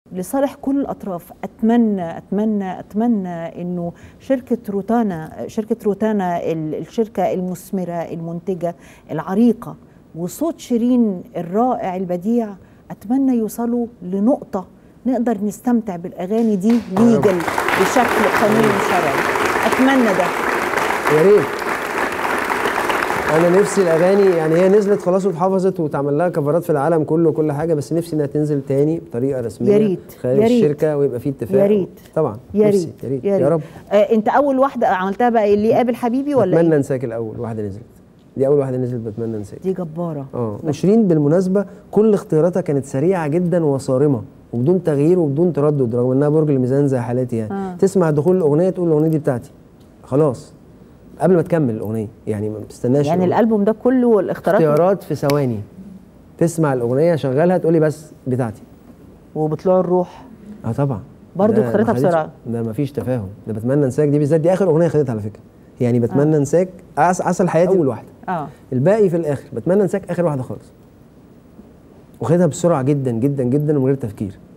لصالح كل الاطراف اتمنى اتمنى اتمنى انه شركه روتانا شركه روتانا ال- الشركه المثمره المنتجه العريقه وصوت شيرين الرائع البديع اتمنى يوصلوا لنقطه نقدر نستمتع بالاغاني دي ليجل بشكل قانوني شرعي اتمنى ده يا ريت انا نفسي الاغاني يعني هي نزلت خلاص واتحفظت واتعمل لها كفرات في العالم كله وكل حاجه بس نفسي انها تنزل تاني بطريقه رسميه يا ريت، خلال يا ريت. الشركه ويبقى في اتفاق يا ريت. طبعا يا نفسي ريت يا ريت يا, يا رب آه انت اول واحده عملتها بقى اللي قابل حبيبي ولا بتمنى إيه؟ انساك الاول واحده نزلت دي اول واحده نزلت بتمنى انساك دي جباره اه وشيرين بالمناسبه كل اختياراتها كانت سريعه جدا وصارمه وبدون تغيير وبدون تردد رغم انها برج الميزان زي حالاتي يعني آه. تسمع دخول الاغنيه تقول الاغنيه دي بتاعتي خلاص قبل ما تكمل الاغنيه يعني ما بتستناش يعني الأغنية. الالبوم ده كله الاختيارات اختيارات في ثواني تسمع الاغنيه شغلها تقولي بس بتاعتي وبطلوع الروح اه طبعا برضو ده ما اختارتها حدش- بسرعة. ده ما فيش تفاهم ده بتمنى انساك دي بالذات دي اخر اغنيه خدتها على فكره يعني بتمنى انساك عس عسل حياتي اول واحده اه الباقي في الاخر بتمنى انساك اخر واحده خالص وخدها بسرعه جدا جدا جدا ومن غير تفكير